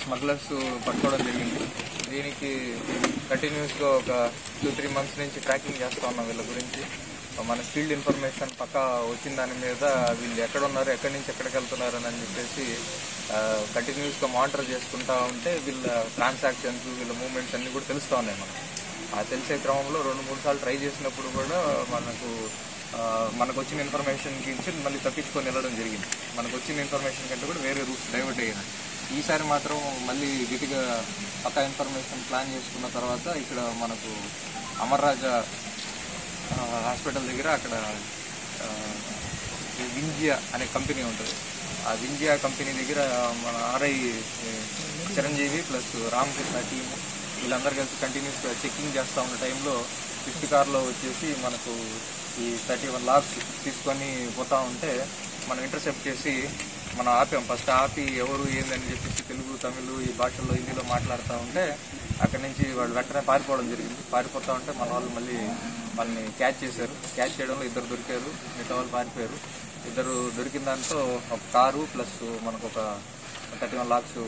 smugglers పట్టుకోవడం జరిగింది దీనికి కంటిన్యూస్గా ఒక టూ త్రీ మంత్స్ నుంచి ట్రాకింగ్ చేస్తూ ఉన్నాం వీళ్ళ గురించి మన ఫీల్డ్ ఇన్ఫర్మేషన్ పక్క వచ్చిన దాని మీద వీళ్ళు ఎక్కడ ఉన్నారు ఎక్కడి నుంచి ఎక్కడికి వెళ్తున్నారు అని చెప్పేసి కంటిన్యూస్గా మానిటర్ చేసుకుంటా ఉంటే వీళ్ళ ట్రాన్సాక్షన్స్ వీళ్ళ మూవ్మెంట్స్ అన్నీ కూడా తెలుస్తూ ఉన్నాయి మనకు ఆ తెలిసే క్రమంలో రెండు మూడు సార్లు ట్రై చేసినప్పుడు కూడా మనకు ఆ, మనకు వచ్చిన ఇన్ఫర్మేషన్ ఇచ్చి మళ్ళీ తప్పించుకొని వెళ్ళడం జరిగింది మనకు వచ్చిన ఇన్ఫర్మేషన్ కంటే కూడా వేరే రూట్స్ డైవర్ట్ అయ్యాయి ఈసారి మాత్రం మళ్ళీ గట్టిగా పక్కా ఇన్ఫర్మేషన్ ప్లాన్ చేసుకున్న తర్వాత ఇక్కడ మనకు అమర్ రాజా ఆ, హాస్పిటల్ దగ్గర అక్కడ ఆ, ఈ వింజియా అనే కంపెనీ ఉంటుంది ఆ వింజియా కంపెనీ దగ్గర మన RI Chiranjeevi plus Ramakrishna team వీళ్ళందరూ కలిసి కంటిన్యూస్గా చెక్కింగ్ చేస్తూ ఉన్న టైంలో ఫిఫ్త్ కార్లో వచ్చేసి మనకు ఈ థర్టీ వన్ లాక్స్ తీసుకొని పోతా ఉంటే మనం ఇంటర్సెప్ట్ చేసి మనం ఆపాం ఫస్ట్ ఆపి ఎవరు ఏందని చెప్పేసి తెలుగు తమిళ్ ఈ భాషల్లో హిందీలో మాట్లాడుతూ ఉంటే అక్కడి నుంచి వాళ్ళు వెంటనే పారిపోవడం జరిగింది పారిపోతా ఉంటే మన వాళ్ళు మళ్ళీ వాళ్ళని క్యాచ్ చేశారు క్యాచ్ చేయడంలో ఇద్దరు దొరికారు మిగతా వాళ్ళు పారిపోయారు ఇద్దరు దొరికిన దాంతో ఒక కారు ప్లస్ మనకు ఒక thirty one lakhs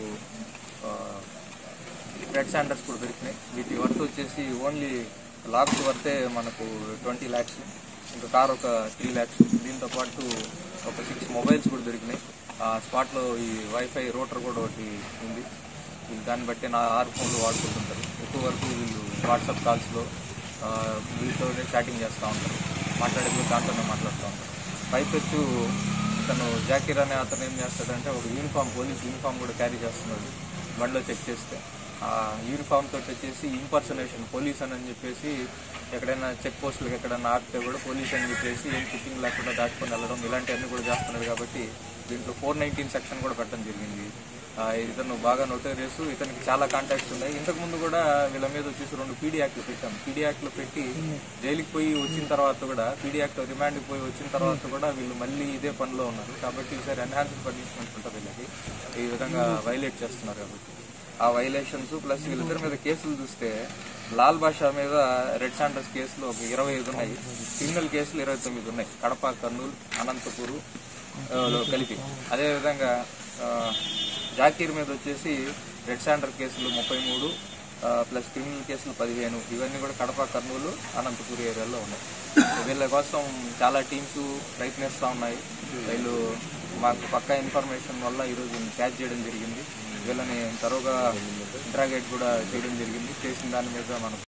red sanders కూడా దొరికినాయి వీటి వర్త్ వచ్చేసి ఓన్లీ లాక్స్ వర్తే మనకు ట్వంటీ ల్యాక్స్ ఇంకా కార్ ఒక త్రీ ల్యాక్స్ దీంతో పాటు ఒక సిక్స్ మొబైల్స్ కూడా దొరికినాయి ఆ స్పాట్లో ఈ వైఫై రోటర్ కూడా ఒకటి ఉంది వీళ్ళు దాన్ని బట్టి నా ఆరు ఫోన్లు వాడుకుంటుంటారు ఎక్కువ వరకు వీళ్ళు వాట్సాప్ కాల్స్లో వీళ్ళతోనే చాటింగ్ చేస్తూ ఉంటారు మాట్లాడేది దాంట్లోనే మాట్లాడుతూ ఉంటారు పైపెచ్చు తను జాకీర్ అనే అతను ఏం చేస్తాడంటే ఒక యూనిఫామ్ పోలీస్ యూనిఫామ్ కూడా క్యారీ చేస్తున్నాడు బండిలో చెక్ చేస్తే ఆ యూనిఫామ్ తోటి వచ్చేసి ఇంపర్సనేషన్ పోలీస్ అని చెప్పేసి ఎక్కడైనా చెక్ పోస్టులకు ఎక్కడైనా ఆపితే కూడా పోలీస్ అని చెప్పేసి ఏం చెక్కింగ్ లేకుండా దాటుకొని వెళ్ళడం ఇలాంటివన్నీ కూడా చేస్తున్నాడు కాబట్టి దీంట్లో ఫోర్ నైన్టీన్ సెక్షన్ కూడా పెట్టడం జరిగింది ఆ, ఇతను బాగా నోటరీస్ ఇతనికి చాలా కాంటాక్ట్స్ ఉన్నాయి ఇంతకు ముందు కూడా వీళ్ళ మీద వచ్చేసి రెండు పీడీ యాక్ట్లు పెట్టాం పీడీ యాక్ట్లు పెట్టి జైలుకి పోయి వచ్చిన తర్వాత కూడా పీడీ యాక్ట్ రిమాండ్కి పోయి వచ్చిన తర్వాత కూడా వీళ్ళు మళ్ళీ ఇదే పనిలో ఉన్నారు కాబట్టి ఈసారి ఎన్హాన్స్డ్ పనిష్మెంట్ ఉంటుంది వీళ్ళకి ఈ విధంగా వైలేట్ చేస్తున్నారు కాబట్టి ఆ వైలేషన్స్ ప్లస్ వీళ్ళిద్దరి మీద కేసులు చూస్తే లాల్ బాషా మీద రెడ్ శాండర్స్ కేసులు ఒక ఇరవై ఐదు ఉన్నాయి సింగిల్ కేసులు ఇరవై తొమ్మిది ఉన్నాయి కడప కర్నూలు అనంతపూరు ఆ, లో కలిపి అదేవిధంగా ఆ, జాకీర్ మీద వచ్చేసి రెడ్ శాండర్ కేసులు ముప్పై మూడు ప్లస్ క్రిమినల్ కేసులు పదిహేను ఇవన్నీ కూడా కడప కర్నూలు అనంతపూర్ ఏరియాలో ఉన్నాయి వీళ్ళ కోసం చాలా టీమ్స్ ప్రయత్నిస్తూ ఉన్నాయి వీళ్ళు మాకు పక్కా ఇన్ఫర్మేషన్ వల్ల ఈరోజు క్యాచ్ చేయడం జరిగింది వీళ్ళని తరువుగా ఇంట్రాగేట్ కూడా చేయడం జరిగింది చేసిన దాని మీద మనం